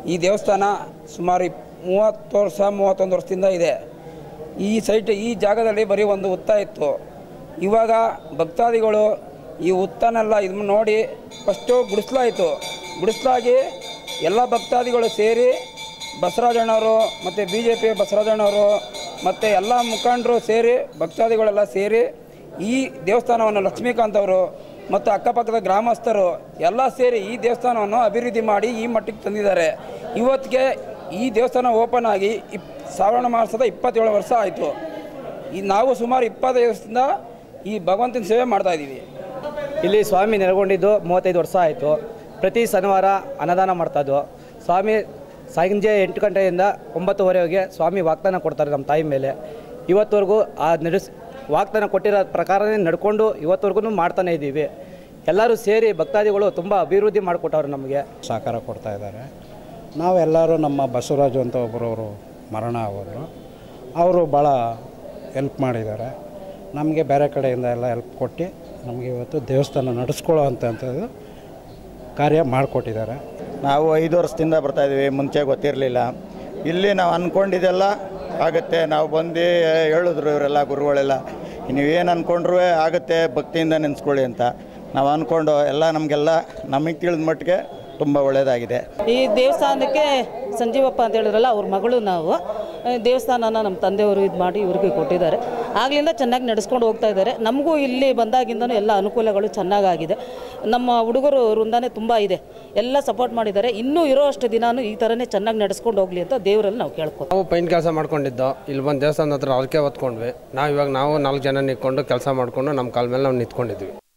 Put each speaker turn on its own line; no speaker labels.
ಈ ದೇವಸ್ಥಾನ ಸುಮಾರು ಇಪ್- ಮೂವತ್ತು ವರ್ಷ ಮೂವತ್ತೊಂದು ವರ್ಷದಿಂದ ಇದೆ ಈ ಸೈಟ್ ಈ ಜಾಗದಲ್ಲಿ ಬರೀ ಒಂದು ಹುತ್ತ ಇತ್ತು ಇವಾಗ ಭಕ್ತಾದಿಗಳು ಈ ಹುತ್ತನೆಲ್ಲ ಇದು ನೋಡಿ ಫಸ್ಟು ಗುಡಿಸ್ಲಾಯಿತು ಗುಡಿಸ್ಲಾಗಿ ಎಲ್ಲ ಭಕ್ತಾದಿಗಳು ಸೇರಿ ಬಸವರಾಜಣ್ಣವರು ಮತ್ತು ಬಿ ಜೆ ಪಿ ಬಸವರಾಜಣ್ಣವರು ಮತ್ತು ಎಲ್ಲ ಮುಖಂಡರು ಸೇರಿ ಭಕ್ತಾದಿಗಳೆಲ್ಲ ಸೇರಿ ಈ ದೇವಸ್ಥಾನವನ್ನು ಲಕ್ಷ್ಮೀಕಾಂತ್ ಅವರು ಮತ್ತು ಅಕ್ಕಪಕ್ಕದ ಗ್ರಾಮಸ್ಥರು ಎಲ್ಲ ಸೇರಿ ಈ ದೇವಸ್ಥಾನವನ್ನು ಅಭಿವೃದ್ಧಿ ಮಾಡಿ ಈ ಮಟ್ಟಕ್ಕೆ ತಂದಿದ್ದಾರೆ ಇವತ್ತಿಗೆ ಈ ದೇವಸ್ಥಾನ ಓಪನ್ ಆಗಿ ಇಪ್ ಶ್ರಾವಣ ಮಾಸದ ಇಪ್ಪತ್ತೇಳು ವರ್ಷ ಆಯಿತು ಈ ನಾವು ಸುಮಾರು ಇಪ್ಪತ್ತೈದು ವರ್ಷದಿಂದ ಈ ಭಗವಂತನ ಸೇವೆ ಮಾಡ್ತಾ ಇದ್ದೀವಿ
ಇಲ್ಲಿ ಸ್ವಾಮಿ ನೆಲೆಗೊಂಡಿದ್ದು ಮೂವತ್ತೈದು ವರ್ಷ ಆಯಿತು ಪ್ರತಿ ಶನಿವಾರ ಅನ್ನದಾನ ಮಾಡ್ತಾಯಿದ್ವು ಸ್ವಾಮಿ ಸಂಜೆ ಎಂಟು ಗಂಟೆಯಿಂದ ಒಂಬತ್ತುವರೆಗೆ ಸ್ವಾಮಿ ವಾಗ್ದಾನ ಕೊಡ್ತಾರೆ ನಮ್ಮ ತಾಯಿ ಮೇಲೆ ಇವತ್ತವರೆಗೂ ಆ ನಡೆಸ್ ವಾಗ್ದಾನ ಕೊಟ್ಟಿರೋ ಪ್ರಕಾರನೇ ನಡ್ಕೊಂಡು ಇವತ್ತವರೆಗೂ ಮಾಡ್ತಾನೆ ಇದ್ದೀವಿ ಎಲ್ಲರೂ ಸೇರಿ ಭಕ್ತಾದಿಗಳು ತುಂಬ ಅಭಿವೃದ್ಧಿ ಮಾಡಿಕೊಟ್ಟವ್ರು ನಮಗೆ
ಸಹಕಾರ ಕೊಡ್ತಾ ಇದ್ದಾರೆ ನಾವೆಲ್ಲರೂ ನಮ್ಮ ಬಸವರಾಜು ಅಂತ ಒಬ್ಬರವರು ಮರಣ ಆಗೋದ್ರು ಅವರು ಭಾಳ ಹೆಲ್ಪ್ ಮಾಡಿದ್ದಾರೆ ನಮಗೆ ಬೇರೆ ಕಡೆಯಿಂದ ಎಲ್ಲ ಹೆಲ್ಪ್ ಕೊಟ್ಟು ನಮಗೆ ಇವತ್ತು ದೇವಸ್ಥಾನ ನಡೆಸ್ಕೊಳ್ಳೋ ಅಂಥದ್ದು ಕಾರ್ಯ ಮಾಡಿಕೊಟ್ಟಿದ್ದಾರೆ
ನಾವು ಐದು ವರ್ಷದಿಂದ ಬರ್ತಾ ಇದ್ದೀವಿ ಮುಂಚೆ ಗೊತ್ತಿರಲಿಲ್ಲ ಇಲ್ಲಿ ನಾವು ಅಂದ್ಕೊಂಡಿದ್ದೆಲ್ಲ ಆಗುತ್ತೆ ನಾವು ಬಂದು ಹೇಳಿದ್ರು ಇವರೆಲ್ಲ ಗುರುಗಳೆಲ್ಲ ನೀವೇನು ಅಂದ್ಕೊಂಡ್ರೂ ಆಗುತ್ತೆ ಭಕ್ತಿಯಿಂದ ನೆನೆಸ್ಕೊಳ್ಳಿ ಅಂತ ನಾವು ಅಂದ್ಕೊಂಡು ಎಲ್ಲ ನಮಗೆಲ್ಲ ನಮಗೆ ತಿಳಿದ ಮಟ್ಟಿಗೆ ತುಂಬ ಒಳ್ಳೆಯದಾಗಿದೆ
ಈ ದೇವಸ್ಥಾನಕ್ಕೆ ಸಂಜೀವಪ್ಪ ಅಂತ ಹೇಳಿದ್ರಲ್ಲ ಅವ್ರ ಮಗಳು ನಾವು ಆ, ದೇವಸ್ಥಾನನ ನಮ್ಮ ತಂದೆಯವರು ಇದು ಮಾಡಿ ಇವ್ರಿಗೆ ಕೊಟ್ಟಿದ್ದಾರೆ ಆಗ್ಲಿಂದ ಚೆನ್ನಾಗಿ ನಡೆಸ್ಕೊಂಡು ಹೋಗ್ತಾ ಇದ್ದಾರೆ ನಮಗೂ ಇಲ್ಲಿ ಬಂದಾಗಿಂದನೂ ಎಲ್ಲ ಅನುಕೂಲಗಳು ಚೆನ್ನಾಗಾಗಿದೆ ನಮ್ಮ ಹುಡುಗರು ವೃಂದಾನೆ ತುಂಬ ಇದೆ ಎಲ್ಲ ಸಪೋರ್ಟ್ ಮಾಡಿದ್ದಾರೆ ಇನ್ನೂ ಇರೋ ಅಷ್ಟು ದಿನಾನು ಈ ಥರನೇ ಚೆನ್ನಾಗಿ ನಡೆಸ್ಕೊಂಡು ಹೋಗಲಿ ಅಂತ ದೇವರಲ್ಲಿ ನಾವು ಕೇಳ್ಕೊ
ನಾವು ಪೈಂಟ್ ಕೆಲಸ ಮಾಡ್ಕೊಂಡಿದ್ದು ಇಲ್ಲಿ ಬಂದು ದೇವಸ್ಥಾನದ ಹತ್ರ ಅರಕೆ ಹೊತ್ಕೊಂಡ್ವಿ ನಾವು ಇವಾಗ ನಾವು ನಾಲ್ಕು ಜನ ನಿಂತ್ಕೊಂಡು ಕೆಲಸ ಮಾಡಿಕೊಂಡು ನಮ್ಮ ಕಾಲ ಮೇಲೆ ನಾವು ನಿಂತ್ಕೊಂಡಿದ್ವಿ